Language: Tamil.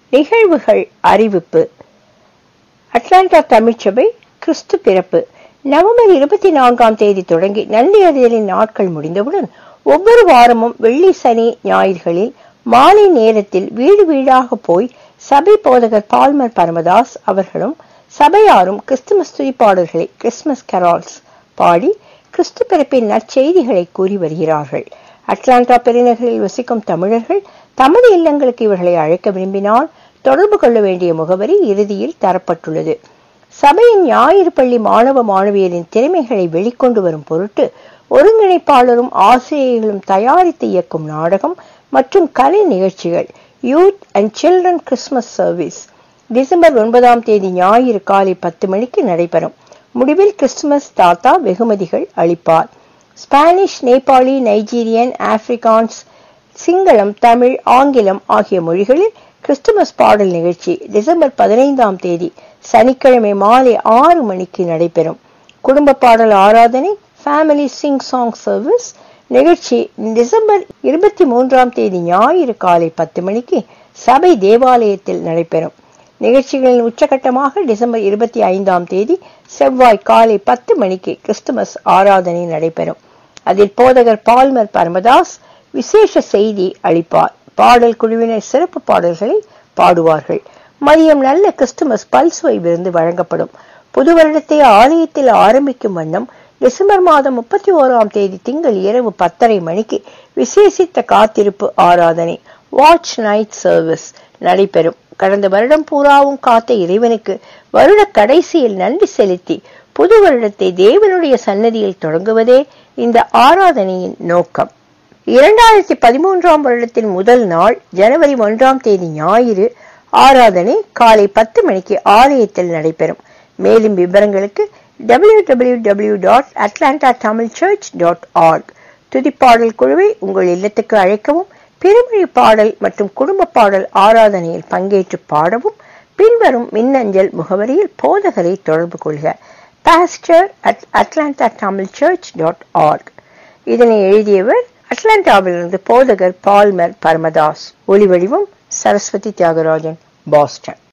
நிகழ்வுகள் அறிவிப்பு அட்லாண்டா தமிழ்ச்சபை கிறிஸ்து பிறப்பு நவம்பர் இருபத்தி நான்காம் தேதி தொடங்கி நன்றி அறிதலின் நாட்கள் முடிந்தவுடன் ஒவ்வொரு வாரமும் வெள்ளி சனி ஞாயிறுகளில் மாலை நேரத்தில் வீடு வீடாக போய் சபை போதகர் பால்மர் பரமதாஸ் அவர்களும் சபையாரும் கிறிஸ்துமஸ் துதிப்பாடல்களை கிறிஸ்துமஸ் கரால்ஸ் பாடி கிறிஸ்து பிறப்பின் நற்செய்திகளை கூறி வருகிறார்கள் அட்லாண்டா பெருநகரில் வசிக்கும் தமிழர்கள் தமது இல்லங்களுக்கு இவர்களை அழைக்க விரும்பினால் தொடர்பு கொள்ள வேண்டிய முகவரி இறுதியில் தரப்பட்டுள்ளது சபையின் ஞாயிறு பள்ளி மாணவ மாணவியரின் திறமைகளை வெளிக்கொண்டு வரும் பொருட்டு ஒருங்கிணைப்பாளரும் ஆசிரியர்களும் தயாரித்து இயக்கும் நாடகம் மற்றும் கலை நிகழ்ச்சிகள் youth and children Christmas service December ஒன்பதாம் தேதி ஞாயிறு காலை பத்து மணிக்கு நடைபெறும் முடிவில் கிறிஸ்துமஸ் தாத்தா வெகுமதிகள் அளிப்பார் Spanish Nepali Nigerian Afrikaans Singalam Tamil ஆங்கிலம் ஆகிய மொழிகளில் கிறிஸ்துமஸ் பாடல் நிகழ்ச்சி டிசம்பர் பதினைந்தாம் தேதி சனிக்கிழமை மாலை ஆறு மணிக்கு நடைபெறும் குடும்ப பாடல் ஆராதனை ஃபேமிலி சிங் சாங் சர்வீஸ் நிகழ்ச்சி டிசம்பர் இருபத்தி மூன்றாம் தேதி ஞாயிறு காலை பத்து மணிக்கு சபை தேவாலயத்தில் நடைபெறும் நிகழ்ச்சிகளின் உச்சகட்டமாக டிசம்பர் இருபத்தி ஐந்தாம் தேதி செவ்வாய் காலை பத்து மணிக்கு கிறிஸ்துமஸ் ஆராதனை நடைபெறும் அதில் போதகர் பால்மர் பரமதாஸ் விசேஷ செய்தி அளிப்பார் பாடல் குழுவினர் சிறப்பு பாடல்களை பாடுவார்கள் மதியம் நல்ல கிறிஸ்துமஸ் பல்சுவை விருந்து வழங்கப்படும் புது வருடத்தை ஆலயத்தில் ஆரம்பிக்கும் வண்ணம் டிசம்பர் மாதம் முப்பத்தி ஓராம் தேதி திங்கள் இரவு பத்தரை மணிக்கு விசேஷித்த காத்திருப்பு ஆராதனை வாட்ச் நைட் சர்வீஸ் நடைபெறும் கடந்த வருடம் பூராவும் காத்த இறைவனுக்கு வருட கடைசியில் நன்றி செலுத்தி புது வருடத்தை தேவனுடைய சன்னதியில் தொடங்குவதே இந்த ஆராதனையின் நோக்கம் இரண்டாயிரத்தி பதிமூன்றாம் வருடத்தின் முதல் நாள் ஜனவரி ஒன்றாம் தேதி ஞாயிறு ஆராதனை காலை பத்து மணிக்கு ஆலயத்தில் நடைபெறும் மேலும் விவரங்களுக்கு W W W dot Atlanta Tamil church dot org துதிப்பாடல் குழுவை உங்கள் இல்லத்துக்கு அழைக்கவும் பிறமொழி பாடல் மற்றும் குடும்ப பாடல் ஆராதனையில் பங்கேற்று பாடவும் பின்வரும் மின்னஞ்சல் முகவரியில் போதகரை தொடர்பு கொள்க pastor at Atlanta Tamil church dot org இதனை எழுதியவர் அட்லாண்டாவிலிருந்து போதகர் பால்மர் பரமதாஸ் ஒளிவடிவம் சரஸ்வதி தியாகராஜன் பாஸ்டன்